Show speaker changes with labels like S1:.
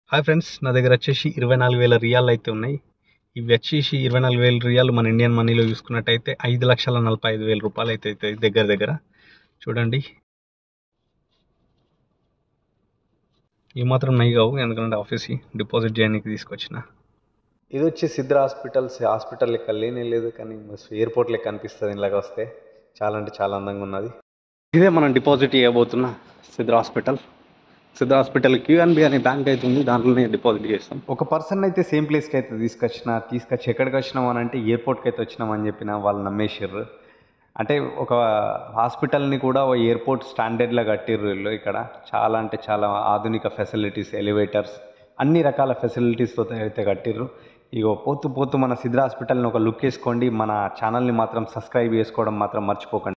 S1: hi friends నా దగ్గర వచ్చేసి ఇరవై నాలుగు వేల రియాల్ అయితే ఉన్నాయి ఇవి వచ్చేసి ఇరవై నాలుగు వేల రియాలు మన ఇండియన్ మనీలో చూసుకున్నట్టయితే ఐదు లక్షల నలభై ఐదు వేల రూపాయలు అయితే అవుతాయి దగ్గర దగ్గర చూడండి ఈ మాత్రం నయ్యి కావు ఎందుకంటే ఆఫీస్కి డిపాజిట్ చేయడానికి తీసుకొచ్చిన ఇది వచ్చి సిద్ధ హాస్పిటల్స్ హాస్పిటల్ లెక్క లేనే లేదు కానీ ఎయిర్పోర్ట్ లెక్క అనిపిస్తుంది ఇలాగ వస్తే చాలా అంటే చాలా అందంగా ఉన్నది ఇదే మనం డిపాజిట్ చేయబోతున్న సిద్ధ హాస్పిటల్ సిద్ధ హాస్పిటల్ క్యూఎన్బి అనే బ్యాంక్ అయితే ఉంది దాంట్లోనే డిపాజిట్ చేస్తాం ఒక పర్సన్ అయితే సేమ్ ప్లేస్కి అయితే తీసుకొచ్చిన తీసుకొచ్చి ఎక్కడికి వచ్చినాం అని అంటే ఎయిర్పోర్ట్కి అయితే వచ్చినాం అని చెప్పిన వాళ్ళు నమ్మేసారు అంటే ఒక హాస్పిటల్ని కూడా ఓ ఎయిర్పోర్ట్ స్టాండర్డ్లో కట్టిర్రు వీళ్ళు ఇక్కడ చాలా అంటే చాలా ఆధునిక ఫెసిలిటీస్ ఎలివేటర్స్ అన్ని రకాల ఫెసిలిటీస్తో అయితే కట్టిర్రు ఇగో పోతూ పోతూ మన సిద్ధ హాస్పిటల్ని ఒక లుక్ వేసుకోండి మన ఛానల్ని మాత్రం సబ్స్క్రైబ్ చేసుకోవడం మాత్రం మర్చిపోకండి